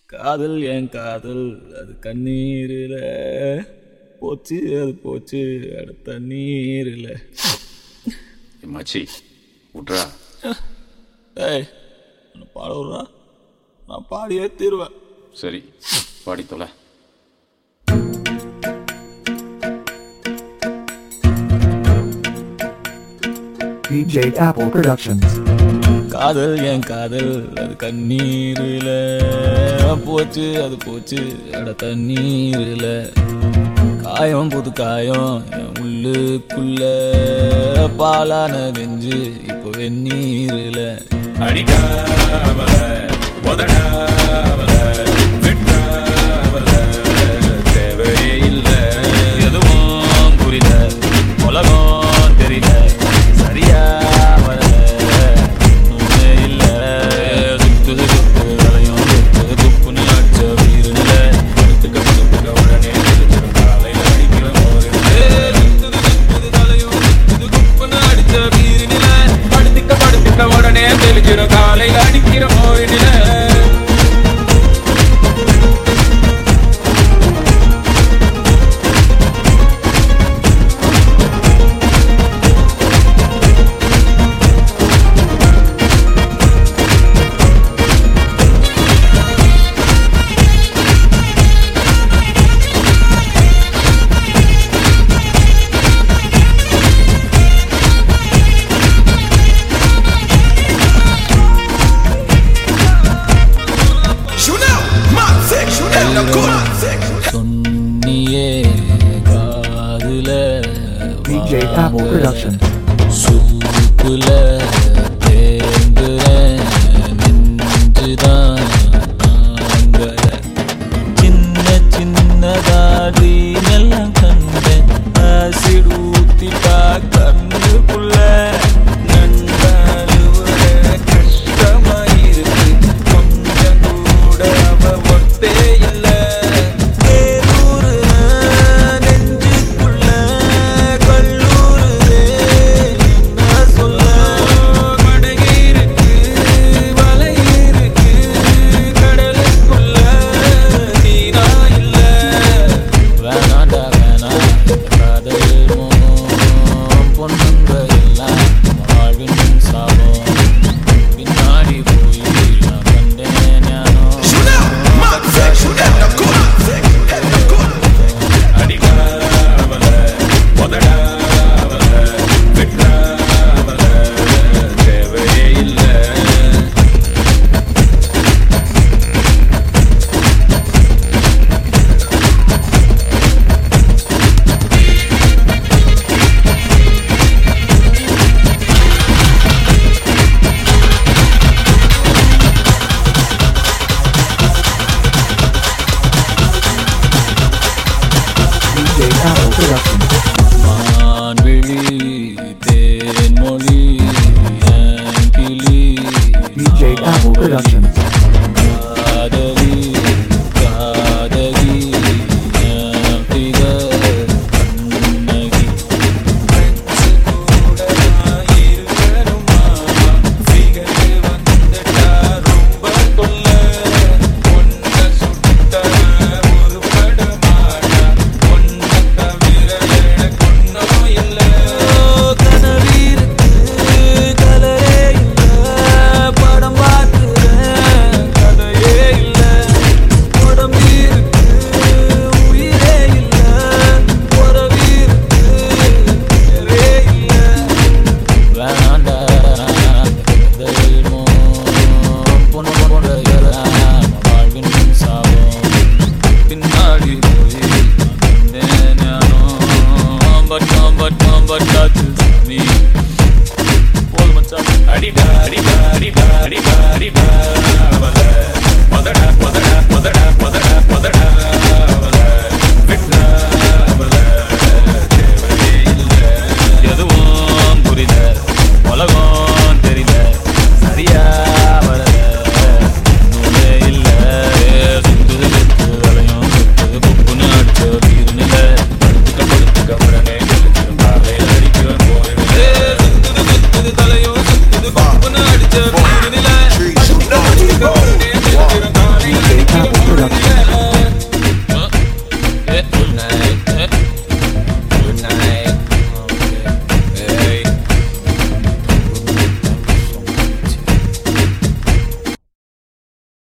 காதல் என் காதல் அது கண்ணீரில் போச்சு அது போச்சு அட தண்ணீரில் ஏய் மச்சி விட்றா ஏய் என்ன பாட விட்றா நான் பாடியே தீருவேன் சரி பாடி தொலை DJ Apple Productions. காதல் என் காதல் அது கண்ணீரில் போச்சு அது போச்சு அட தண்ணீரில் காயம் புது காயம் என் உள்ளுக்குள்ள பாலான நெஞ்சு இப்போ வெந்நீரில் அடிக்காமல உதடாமல வெட்டாமல தேவையே இல்லை எதுவும் புரியல உலகம் தெரியல சரியா வரல ஒண்ணுமே இல்ல சுத்து சுத்து வரையும் சுத்து துப்புன்னு அடிச்ச வீரு நில படுத்துக்க படுத்துக்க உடனே தெரிஞ்சிடும் காலையில அடிக்கிற மோரு சுத்துது சுத்துது தலையும் சுத்துது துப்புன்னு அடிச்ச வீரு நில படுத்துக்க படுத்துக்க உடனே தெளிஞ்சிடும் காலையில் அடிக்கிற மோரினில சொன்னியே காதுல DJ Apple Productions. சூப்புல தேங்குற நெஞ்சுதான் தாங்கல. சின்ன சின்னதாடி எல்லாம் கண்டேன் ஆசிட் ஊத்திட்டா கண்ணுக்குள்ள நண்பழுவுற கஷ்டமாயிருக்கு கொஞ்சம் கூட அவ ஒத்தே இல்லை நெஞ்சுக்குள்ள கல்லூருதே என்ன சொல்ல மடகிருக்கு வலை இருக்கு கடலுக்குள்ள நீனா இல்ல வேணாண்டா வேணா காதல் மோகம் பொண்ணுங்க எல்லாம் வாழ்வின் சாபம் பின்னாடி போய் நான் கண்டேன் ஞானம் அடிக்காமல உதடாமல வெட்டாமல தேவையே இல்லை DJ Apple Productions.